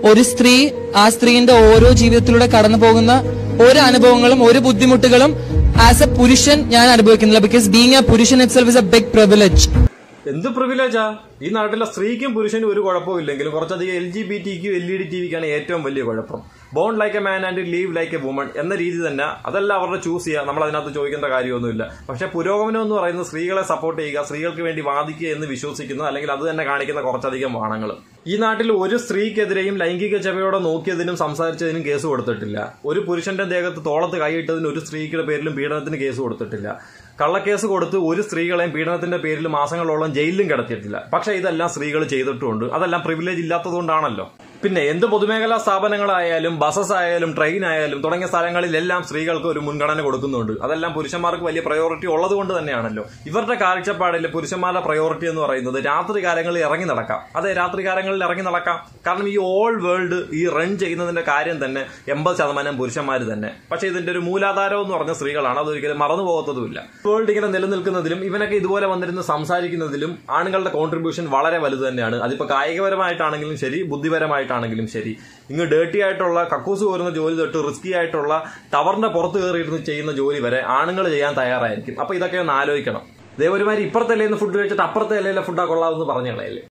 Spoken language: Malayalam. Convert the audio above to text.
ഒരു സ്ത്രീ ആ സ്ത്രീന്റെ ഓരോ ജീവിതത്തിലൂടെ കടന്നു പോകുന്ന ഓരോ അനുഭവങ്ങളും ഒരു ബുദ്ധിമുട്ടുകളും ആസ് എ പുരുഷൻ ഞാൻ അനുഭവിക്കുന്നില്ല ബിക്കോസ് ബീങ് എ പുരുഷൻ itself is a big privilege എന്ത് പ്രിവിലേജാ ഈ നാട്ടിലെ സ്ത്രീക്കും പുരുഷനും ഒരു കുഴപ്പവും ഇല്ലെങ്കിലും കുറച്ചധികം എൽ ജി ബി ടിക്കും എൽ ഇ ഡി ടി വിക്കാണ് ഏറ്റവും വലിയ കുഴപ്പം born like a man and live like a woman എന്ന രീതി തന്നെ അതല്ല അവരുടെ ചൂസ് ചെയ്യുക നമ്മൾ അതിനകത്ത് ചോദിക്കേണ്ട കാര്യമൊന്നുമില്ല പക്ഷെ പുരോഗമനം എന്ന് പറയുന്നത് സ്ത്രീകളെ സപ്പോർട്ട് ചെയ്യുക സ്ത്രീകൾക്ക് വേണ്ടി വാദിക്കുക എന്ന് വിശ്വസിക്കുന്നു അല്ലെങ്കിൽ അത് തന്നെ കാണിക്കുന്ന കുറച്ചധികം വാണങ്ങൾ ഈ നാട്ടിൽ ഒരു സ്ത്രീക്കെതിരെയും ലൈംഗിക ചെവയോടെ നോക്കിയതിനും സംസാരിച്ചതിനും കേസ് കൊടുത്തിട്ടില്ല ഒരു പുരുഷന്റെ ദേഹത്ത് തോളത്ത് കൈയിട്ടതിന് ഒരു സ്ത്രീയുടെ പേരിലും പീഡനത്തിന് കേസ് കൊടുത്തിട്ടില്ല കള്ളക്കേസ് കൊടുത്ത് ഒരു സ്ത്രീകളെയും പീഡനത്തിന്റെ പേരിൽ മാസങ്ങളോളം ജയിലിലും കിടത്തിയിട്ടില്ല പക്ഷെ ഇതെല്ലാം സ്ത്രീകൾ ചെയ്തിട്ടുമുണ്ട് അതെല്ലാം പ്രിവിലേജ് ഇല്ലാത്തതുകൊണ്ടാണല്ലോ പിന്നെ എന്ത് പൊതുമേഖലാ സ്ഥാപനങ്ങളായാലും ബസസ് ആയാലും ട്രെയിൻ ആയാലും തുടങ്ങിയ സ്ഥലങ്ങളിലെല്ലാം സ്ത്രീകൾക്ക് ഒരു മുൻഗണന കൊടുക്കുന്നുണ്ട് അതെല്ലാം പുരുഷന്മാർക്ക് വലിയ പ്രയോറിറ്റി ഉള്ളത് കൊണ്ട് തന്നെയാണല്ലോ ഇവരുടെ കാഴ്ചപ്പാടിൽ പുരുഷന്മാരുടെ പ്രയോറിറ്റി എന്ന് പറയുന്നത് രാത്രി കാലങ്ങളിൽ ഇറങ്ങി നടക്കാം അതെ രാത്രി കാലങ്ങളിൽ ഇറങ്ങി നടക്കാം കാരണം ഈ ഓൾ വേൾഡ് ഈ റൺ ചെയ്യുന്നതിന്റെ കാര്യം തന്നെ എൺപത് ശതമാനം പുരുഷന്മാർ തന്നെ പക്ഷെ ഇതിന്റെ ഒരു മൂലാധാരം എന്ന് പറഞ്ഞ സ്ത്രീകളാണ് അതൊരിക്കലും മറന്നു പോകത്തതുമില്ല വേൾഡ് ഇങ്ങനെ നിലനിൽക്കുന്നതിലും ഇവനൊക്കെ ഇതുപോലെ വന്നിരുന്ന് സംസാരിക്കുന്നതിലും ആണുങ്ങളുടെ കോൺട്രിബ്യൂഷൻ വളരെ വലുത് തന്നെയാണ് അതിപ്പോ കായികപരമായിട്ടാണെങ്കിലും ശരി ബുദ്ധിപരമായിട്ടാണെങ്കിലും ശരി ഇങ്ങ് ഡേർട്ടി ആയിട്ടുള്ള കക്കൂസ് കോരുന്ന ജോലി തൊട്ട് റിസ്കി ആയിട്ടുള്ള ടവറിന്റെ പുറത്ത് കയറിയിരുന്ന് ചെയ്യുന്ന ജോലി വരെ ആണുങ്ങൾ ചെയ്യാൻ തയ്യാറായിരിക്കും അപ്പൊ ഇതൊക്കെ ഒന്ന് ആലോചിക്കണം ദേ ഒരുമാതിരി ഇപ്പുറത്തെ ഇലയിൽ നിന്ന് ഫുഡ് കഴിച്ചിട്ട് അപ്പുറത്തെ ഇലയിലെ ഫുഡാ കൊള്ളാമെന്ന് പറഞ്ഞു കളയല്ലേ